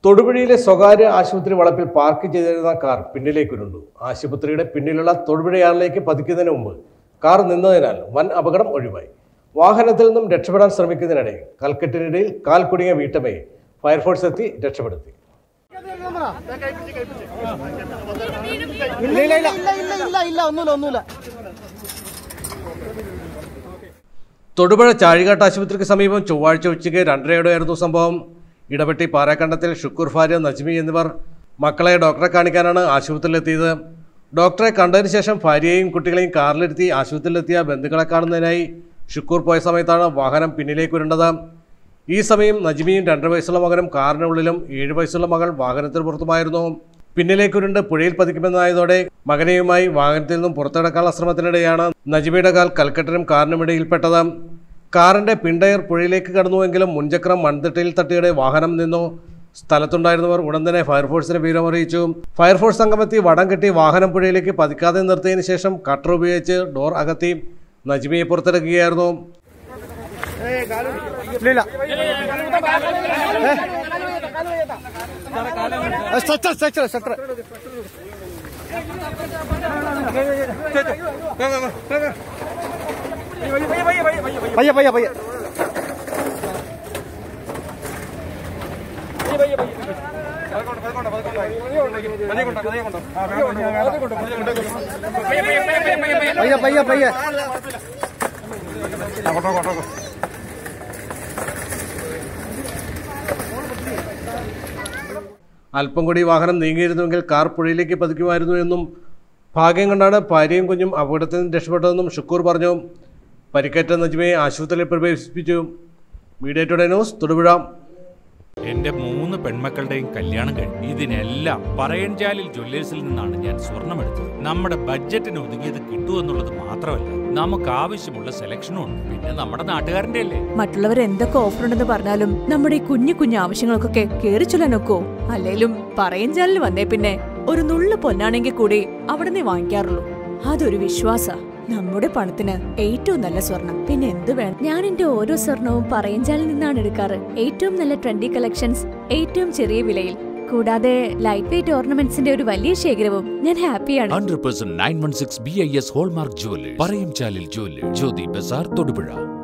തൊടുപുഴയിലെ സ്വകാര്യ ആശുപത്രി വളപ്പിൽ പാർക്ക് ചെയ്തിരുന്ന കാർ പിന്നിലേക്കുരുണ്ടു ആശുപത്രിയുടെ പിന്നിലുള്ള തൊടുപുഴയാറിലേക്ക് പതിക്കുന്നതിന് മുമ്പ് കാർ നിന്നതിനാൽ വൻ അപകടം ഒഴിവായി വാഹനത്തിൽ നിന്നും രക്ഷപ്പെടാൻ ശ്രമിക്കുന്നതിനിടെ കൽക്കെട്ടിനിടയിൽ കാൽ കുടുങ്ങിയ വീട്ടമ്മയെ ഫയർഫോഴ്സ് എത്തി രക്ഷപ്പെടുത്തി ഇല്ല ഇല്ല ഇല്ല ഇല്ല ഇല്ല ഇല്ല ഒന്നുമില്ല ഒന്നുമില്ല തൊടുപുഴ ചാഴികാട്ട് ആശുപത്രിക്ക് സമീപം ചൊവ്വാഴ്ച ഉച്ചയ്ക്ക് രണ്ടരയോടെയായിരുന്നു സംഭവം ഇടപെട്ടി പാറക്കണ്ടത്തിൽ ഷുക്കൂർ ഭാര്യ നജ്മി എന്നിവർ മക്കളെ ഡോക്ടറെ കാണിക്കാനാണ് ആശുപത്രിയിലെത്തിയത് ഡോക്ടറെ കണ്ടതിന് ശേഷം ഭാര്യയെയും കുട്ടികളെയും കാറിലിരുത്തി ആശുപത്രിയിലെത്തിയ ബന്ധുക്കളെ കാണുന്നതിനായി ഷുക്കൂർ പോയ സമയത്താണ് വാഹനം പിന്നിലേക്ക് ഉരുണ്ടത് ഈ സമയം നജ്മിയും രണ്ടര വയസ്സുള്ള മകനും കാറിനുള്ളിലും ഏഴ് വയസ്സുള്ള മകൾ വാഹനത്തിന് പുറത്തുമായിരുന്നു പിന്നിലേക്കുരുണ്ട് പുഴയിൽ പതിക്കുമെന്നായതോടെ മകനെയുമായി വാഹനത്തിൽ നിന്നും പുറത്തെടുക്കാനുള്ള ശ്രമത്തിനിടെയാണ് നജിബയുടെ കാൽ കൽക്കെട്ടിനും കാറിനും ഇടയിൽപ്പെട്ടത് കാറിന്റെ പിണ്ടയർ പുഴയിലേക്ക് കടന്നുവെങ്കിലും മുൻചക്രം മൺതിട്ടയിൽ തട്ടിയുടെ വാഹനം നിന്നു സ്ഥലത്തുണ്ടായിരുന്നവർ ഉടൻ തന്നെ ഫയർഫോഴ്സിനെ വിവരമറിയിച്ചു ഫയർഫോഴ്സ് സംഘമെത്തി വടം കെട്ടി വാഹനം പുഴയിലേക്ക് പതിക്കാതെ നിർത്തിയതിനു ശേഷം കട്ടർ ഉപയോഗിച്ച് ഡോർ അകത്തി നജ്മിയെ പുറത്തെടുക്കുകയായിരുന്നു ഇല്ല ഇല്ല സ്ട്രക്ചർ സ്ട്രക്ചർ സ്ട്രക്ചർ പയ്യ പയ്യ പയ്യ പയ്യ പയ്യ പയ്യ അല്പം കൂടി വാഹനം നീങ്ങിയിരുന്നുവെങ്കിൽ കാർ പുഴയിലേക്ക് പതിക്കുമായിരുന്നു എന്നും ഭാഗ്യം കൊണ്ടാണ് ഭാര്യയും കുഞ്ഞും അപകടത്തിൽ നിന്ന് രക്ഷപ്പെട്ടതെന്നും ഷുക്കൂർ പറഞ്ഞു പരിക്കേറ്റ നജ്മയെ ആശുപത്രിയിൽ പ്രവേശിപ്പിച്ചു മീഡിയ ടുഡേ ന്യൂസ് തൊടുപുഴ എന്റെ മൂന്ന് പെൺമക്കളുടെയും കല്യാണം കഴിഞ്ഞു ഇതിനെല്ലാം പറയൻചാലിൽ ജ്വല്ലേഴ്സിൽ നിന്നാണ് ഞാൻ സ്വർണമെടുത്തത് നമ്മുടെ ബഡ്ജറ്റിന് ഒതുങ്ങിയത് കിട്ടുമെന്നുള്ളത് മാത്രമല്ല നമുക്ക് ആവശ്യമുള്ള സെലക്ഷനും ഉണ്ട് പിന്നെ നമ്മുടെ നാട്ടുകാരന്റെ അല്ലേ മറ്റുള്ളവർ എന്തൊക്കെ ഓഫർ ഉണ്ടെന്ന് പറഞ്ഞാലും നമ്മുടെ ഈ കുഞ്ഞു കുഞ്ഞു ആവശ്യങ്ങൾക്കൊക്കെ കേറി ചൊല്ലാനൊക്കോ അല്ലേലും പറയഞ്ചാലിൽ വന്നേ പിന്നെ ഒരു നുള്ളു പൊന്നാണെങ്കിൽ കൂടി അവിടെ നിന്ന് വാങ്ങിക്കാറുള്ളൂ അതൊരു വിശ്വാസ നമ്മുടെ പണത്തിന് ഏറ്റവും നല്ല സ്വർണം പിന്നെ എന്ത് വേണം ഞാൻ എന്റെ ഓരോ സ്വർണവും പറയഞ്ചാലിൽ നിന്നാണ് എടുക്കാറ് ഏറ്റവും നല്ല ട്രെൻഡി കളക്ഷൻസ് ഏറ്റവും ചെറിയ വിലയിൽ കൂടാതെ ലൈറ്റ് വെയിറ്റ് ഓർണമെന്റ്സിന്റെ ഒരു വലിയ ശേഖരവും ഞാൻ ഹാപ്പിയാണ് hundred percent nine one six B I S hallmark jewellers Parayam Chalil jewellers Jyothi Bazar Thodupuzha